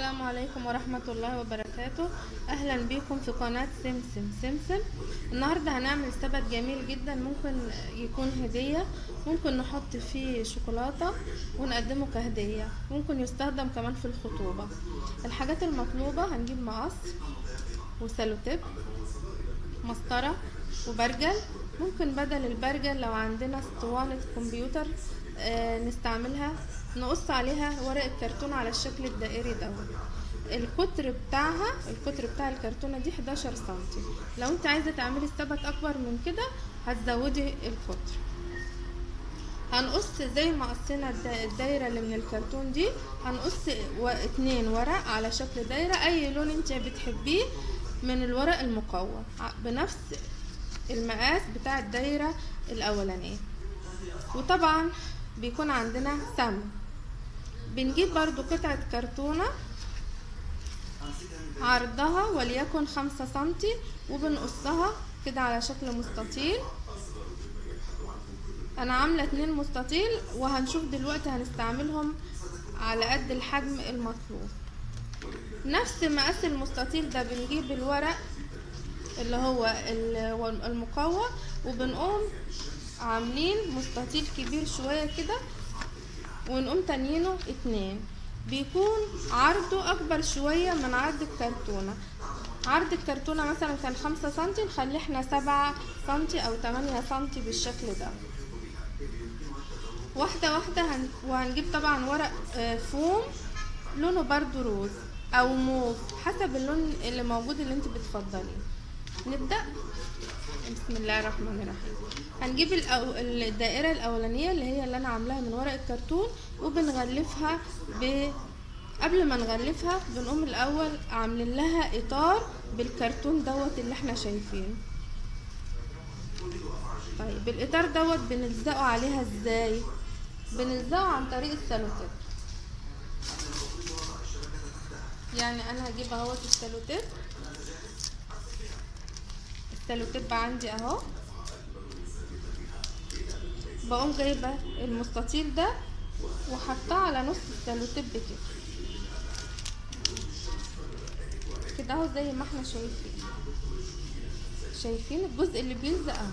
السلام عليكم ورحمة الله وبركاته أهلا بكم في قناة سمسم سمسم النهاردة هنعمل سبت جميل جدا ممكن يكون هدية ممكن نحط فيه شوكولاتة ونقدمه كهدية ممكن يستخدم كمان في الخطوبة الحاجات المطلوبة هنجيب مقص وسلوتيب مسطرة وبرجل ممكن بدل البرجل لو عندنا اسطوانة كمبيوتر آه نستعملها نقص عليها ورق الكرتون على الشكل الدائري دوت القطر بتاعها القطر بتاع الكرتونة دي 11 سنتي لو انت عايزة تعملي السبت اكبر من كده هتزودي القطر هنقص زي ما قصينا الدايرة اللي من الكرتون دي هنقص و... اتنين ورق على شكل دايرة اي لون انت بتحبيه من الورق المقوى بنفس المقاس بتاع الدايرة الاولانية وطبعا بيكون عندنا سم بنجيب برضو قطعة كرتونة عرضها وليكن خمسة سنتي وبنقصها كده على شكل مستطيل انا عاملة اتنين مستطيل وهنشوف دلوقتي هنستعملهم على قد الحجم المطلوب نفس مقاس المستطيل ده بنجيب الورق اللي هو المقوى وبنقوم عاملين مستطيل كبير شوية كده ونقوم تانيينه اتنين بيكون عرضه اكبر شوية من عرض الكرتونة عرض الكرتونة مثلا كان خمسة سنتي نخليه احنا سبعة سنتي او تمانية سنتي بالشكل ده واحدة واحدة هن... وهنجيب طبعا ورق فوم لونه برضو روز او موف حسب اللون اللي موجود اللي انت بتفضليه نبدأ بسم الله الرحمن الرحيم هنجيب الأو... الدائرة الأولانية اللي هي اللي أنا عاملاها من ورق الكرتون وبنغلفها ب... قبل ما نغلفها بنقوم الأول عاملين لها إطار بالكرتون دوت اللي احنا شايفينه طيب الإطار دوت بنلزقه عليها ازاي بنلزقه عن طريق السلوتيب يعني أنا هجيب اهوت السلوتيب السلوتيب عندي اهو بقوم جايبه المستطيل ده وحطاه على نص السلوتيب كده كده اهو زي ما احنا شايفين شايفين الجزء اللي بيلزق اهو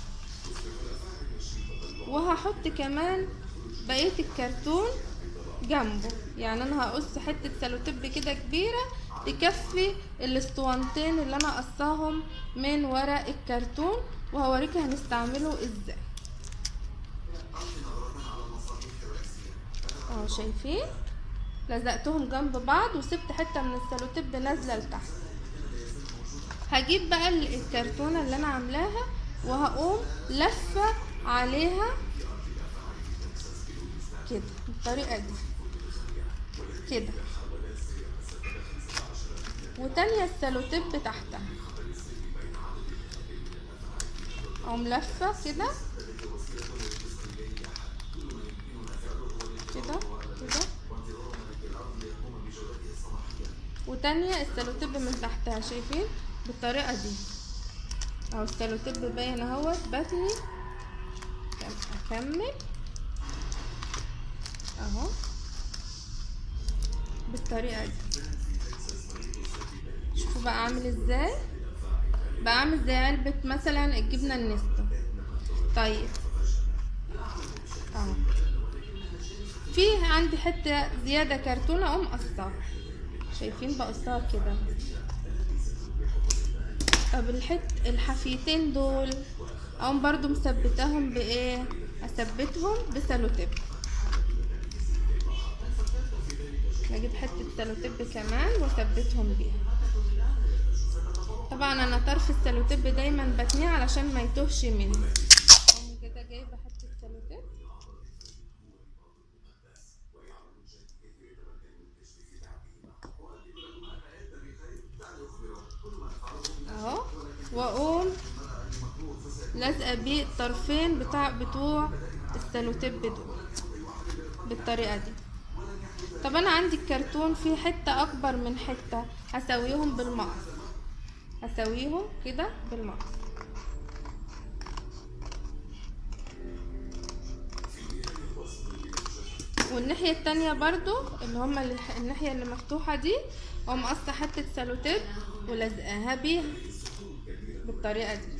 وهحط كمان بقيه الكرتون جنبه يعني انا هقص حته سلوتيب كده كبيره تكفي الاسطوانتين اللي انا قصاهم من ورق الكرتون وهوريك هنستعمله ازاي اهو شايفين لزقتهم جنب بعض وسبت حته من السلوتيب نازله لتحت هجيب بقى الكرتونه اللي انا عاملاها وهقوم لفه عليها كده بالطريقه دي كده وتانية السلوتيب تحتها اقوم لفه كده كده كده وتانية السلوتيب من تحتها شايفين بالطريقة دي اهو السلوتيب باين اهوت بتني اكمل اهو بالطريقة دي شوفوا بقى عامل ازاي بقى عامل زي علبة مثلا الجبنة النستو طيب اهو في عندي حتة زيادة كرتونة اقوم قصاها شايفين بقصها كده طب الحت الحفيتين دول اقوم برضو مثبتاهم بايه اثبتهم بسلوتيب اجيب حته سلوتيب كمان واثبتهم بيها طبعا انا طرف السلوتيب دايما بتنيه علشان ما يتوهش مني اقوم كده جايبه حته سلوتيب اهو واقوم لازقه بيه الطرفين بتاع بتوع السلوتيب دول بالطريقه دي طب انا عندي الكرتون فيه حته اكبر من حته هسويهم بالمقص هسويهم كده بالمقص والناحية التانية برضو اللي هما اللي الناحية اللي مفتوحة دي اقوم قصة حتة سالوتيب ولزقاها بيها بالطريقة دي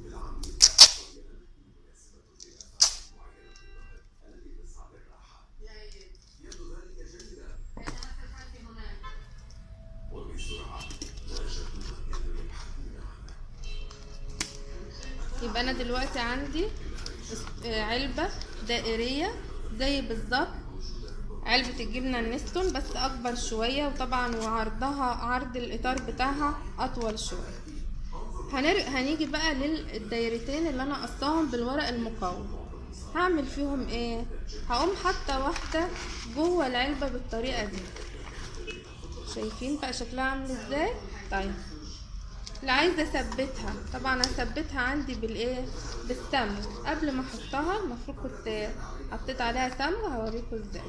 يبقى انا دلوقتي عندي اس- آه، علبة دائرية زي بالظبط علبة الجبنة النستون بس اكبر شوية وطبعا وعرضها عرض الاطار بتاعها اطول شوية هنر... هنيجي بقى للدايرتين اللي انا قصاهم بالورق المقوم هعمل فيهم ايه هقوم حاطه واحده جوه العلبه بالطريقه دي شايفين بقى شكلها عامل ازاي طيب اللي عايزه اثبتها طبعا هثبتها عندي بالايه بالسمن قبل ما احطها المفروض كنت حطيت عليها سمن هوريكم ازاي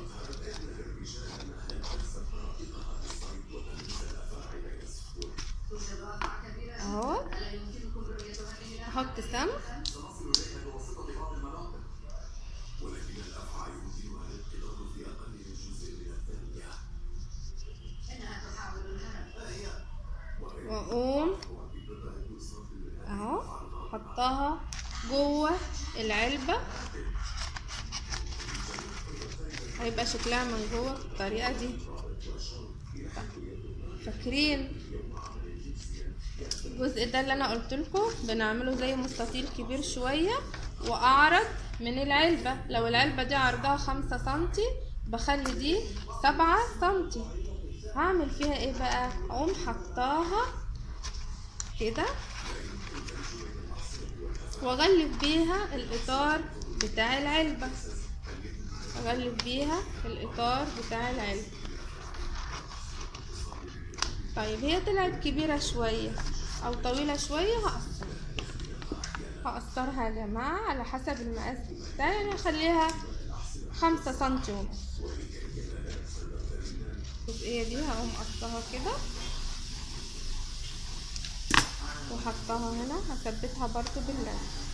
اهو احط سمن واقوم اهو حطها جوه العلبة هيبقى شكلها من جوه بالطريقة دي فاكرين الجزء ده اللي انا قلت لكم بنعمله زي مستطيل كبير شوية واعرض من العلبة لو العلبة دي عرضها خمسة سنتي بخلي دي سبعة سنتي هعمل فيها ايه بقى اقوم حطاها كده واغلف بيها الاطار بتاع العلبة اغلف بيها الاطار بتاع العلبة طيب هي طلعت كبيرة شوية او طويلة شوية هقصر هقصرها يا جماعة على حسب المقاس بتاعي يعني اخليها خمسة سنتي ونص الجزئية دي هقوم قصها كده وحطها هنا هثبتها برضو باللزق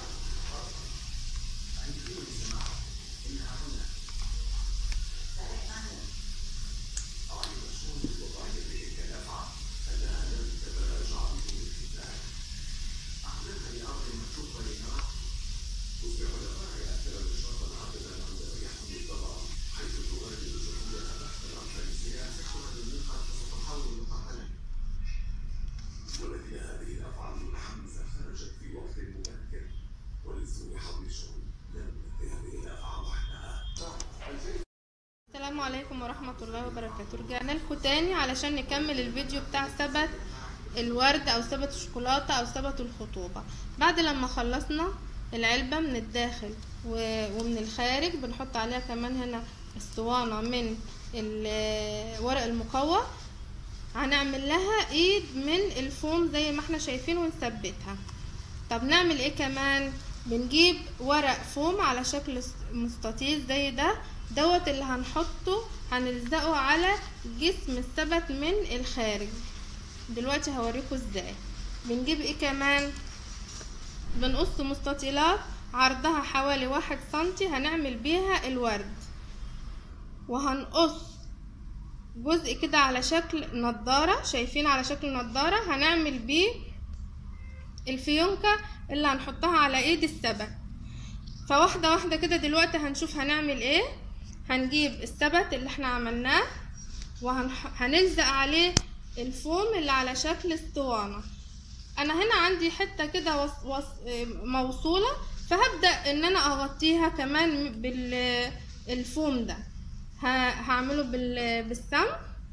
السلام عليكم ورحمة الله وبركاته رجعنا لكم تاني علشان نكمل الفيديو بتاع ثبت الورد او ثبت الشوكولاتة او ثبت الخطوبة بعد لما خلصنا العلبة من الداخل و- ومن الخارج بنحط عليها كمان هنا اسطوانة من الورق المقوى هنعمل لها ايد من الفوم زي ما احنا شايفين ونثبتها طب نعمل ايه كمان بنجيب ورق فوم على شكل س- مستطيل زي ده دوت اللي هنحطه هنلزقه على جسم الثبت من الخارج دلوقتي هوريكم ازاي بنجيب ايه كمان بنقص مستطيلات عرضها حوالي واحد سنتي هنعمل بيها الورد وهنقص جزء كده على شكل نضارة شايفين على شكل نضارة هنعمل بيه الفيونكة اللي هنحطها على ايد السبت فواحدة واحدة كده دلوقتي هنشوف هنعمل ايه هنجيب السبت اللي احنا عملناه وهنلزق عليه الفوم اللي على شكل اسطوانة انا هنا عندي حتة كده وص... وص... موصولة فهبدأ ان انا اغطيها كمان بالفوم ده ه... هعمله بال... بالسم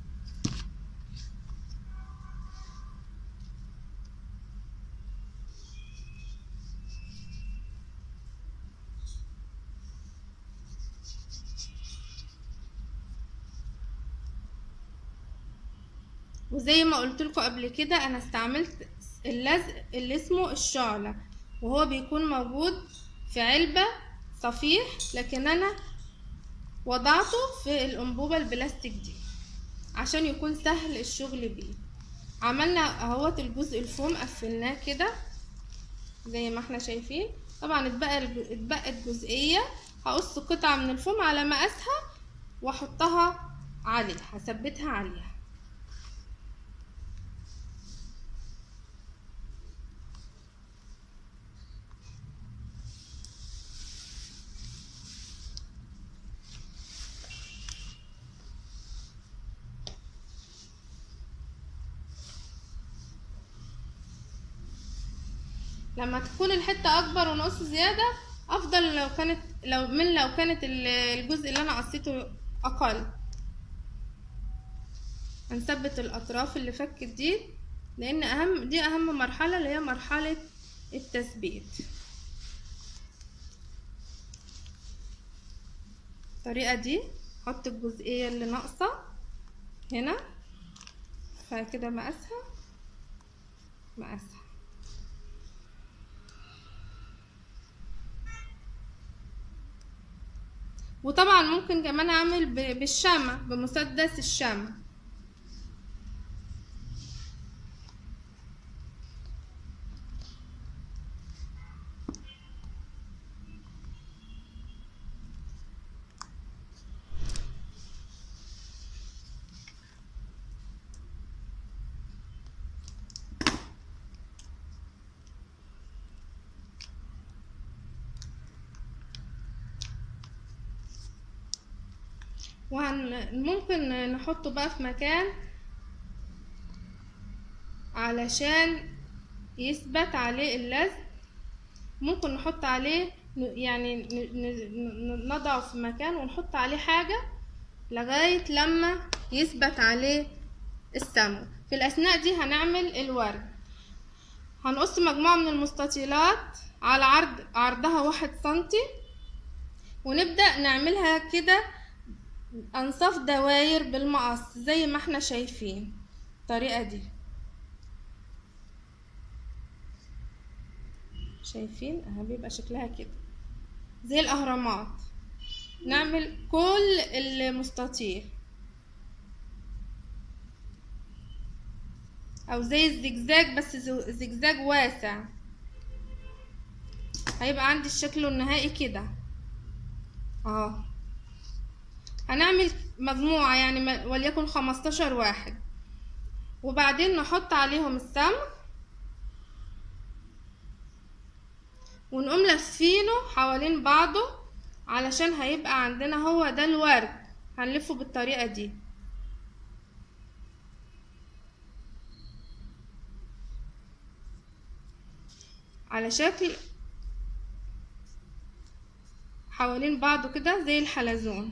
وزي ما قلت لكم قبل كده انا استعملت اللزق اللي اسمه الشعلة وهو بيكون موجود في علبة صفيح لكن انا وضعته في الانبوبة البلاستيك دي عشان يكون سهل الشغل بيه عملنا اهوت الجزء الفوم قفلناه كده زي ما احنا شايفين طبعا اتبقى اتبقت جزئية هقص قطعة من الفوم على مقاسها واحطها عليه هثبتها عليها لما تكون الحتة أكبر ونقص زيادة أفضل لو كانت لو من لو كانت ال- الجزء اللي أنا قصيته أقل هنثبت الأطراف اللي فكت دي لأن أهم دي أهم مرحلة اللي هي مرحلة التثبيت الطريقة دي حط الجزئية اللي ناقصة هنا فكده مقاسها مقاسها وطبعا ممكن كمان اعمل ب- بالشمع بمسدس الشمع وهن ممكن نحطه بقى في مكان علشان يثبت عليه اللزق ممكن نحط عليه ن- يعني ن- ن- ن- نضعه في مكان ونحط عليه حاجة لغاية لما يثبت عليه السمو في الأثناء دي هنعمل الورد هنقص مجموعة من المستطيلات على عرض عرضها واحد سنتي ونبدأ نعملها كده أنصاف دواير بالمقص زي ما احنا شايفين الطريقة دي شايفين اهي بيبقى شكلها كده زي الأهرامات نعمل كل المستطيل أو زي الزجزاج بس زو- زجزاج واسع هيبقى عندي الشكل النهائي كده اهو هنعمل مجموعة يعني م- وليكن خمستاشر واحد وبعدين نحط عليهم السمغ ونقوم لفينه حوالين بعضه علشان هيبقى عندنا هو ده الورد هنلفه بالطريقة دي على شكل حوالين بعضه كده زي الحلزون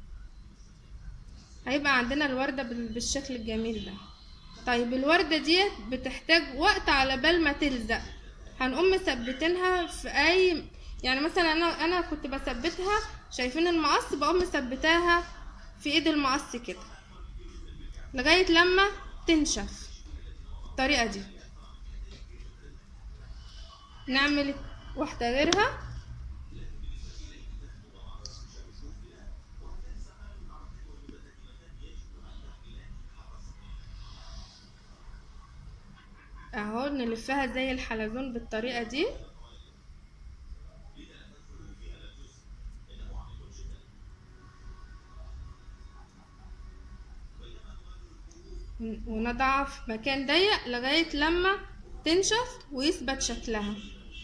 هيبقى عندنا الوردة بال- بالشكل الجميل ده طيب الوردة ديت بتحتاج وقت على بال ما تلزق هنقوم مثبتينها في اي يعني مثلا انا انا كنت بثبتها شايفين المقص بقوم مثبتاها في ايد المقص كده لغاية لما تنشف الطريقة دي نعمل واحدة غيرها اهو نلفها زي الحلزون بالطريقة دي ون- ونضعها في مكان ضيق لغاية لما تنشف ويثبت شكلها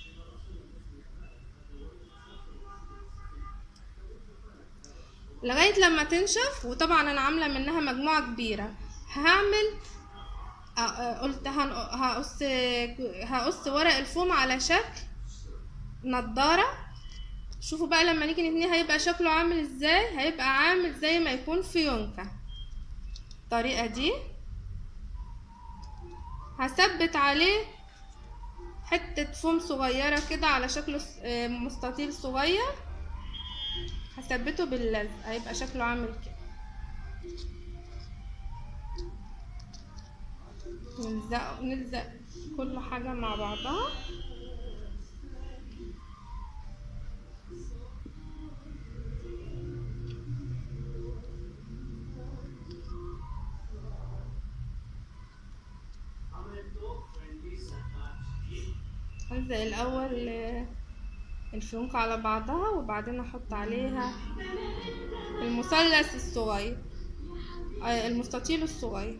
لغاية لما تنشف وطبعا انا عاملة منها مجموعة كبيرة هعمل آه، آه، قلت هن- هقص هقص ورق الفوم على شكل نضارة شوفوا بقى لما نيجي نتنيه هيبقى شكله عامل ازاي هيبقى عامل زي ما يكون فيونكة الطريقة دي هثبت عليه حتة فوم صغيرة كده على شكل س- آه، مستطيل صغير هثبته باللزق هيبقى شكله عامل كده نلزق نلزق كل حاجة مع بعضها هلزق الأول آه، الفيونكة على بعضها وبعدين أحط عليها المثلث الصغير آه، المستطيل الصغير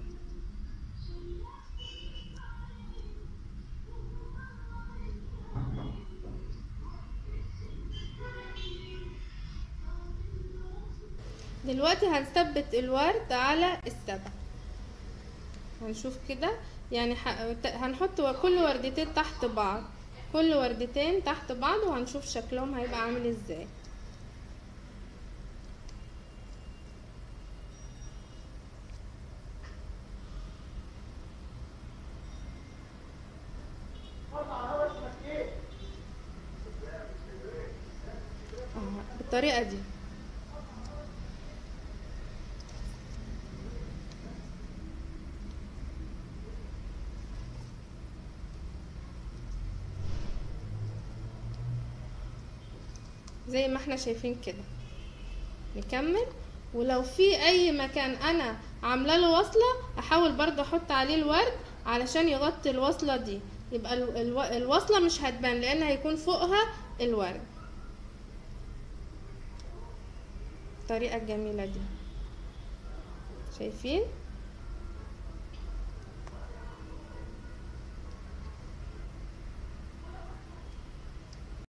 دلوقتي هنثبت الورد على السبع هنشوف كده يعني ح- ت- هنحط و- كل وردتين تحت بعض كل وردتين تحت بعض وهنشوف شكلهم هيبقى عامل ازاي اه بالطريقة دي زي ما احنا شايفين كده نكمل ولو في اي مكان انا عامله له وصله احاول برضه احط عليه الورد علشان يغطي الوصله دي يبقى ال- الو- الوصله مش هتبان لان هيكون فوقها الورد الطريقه الجميله دي شايفين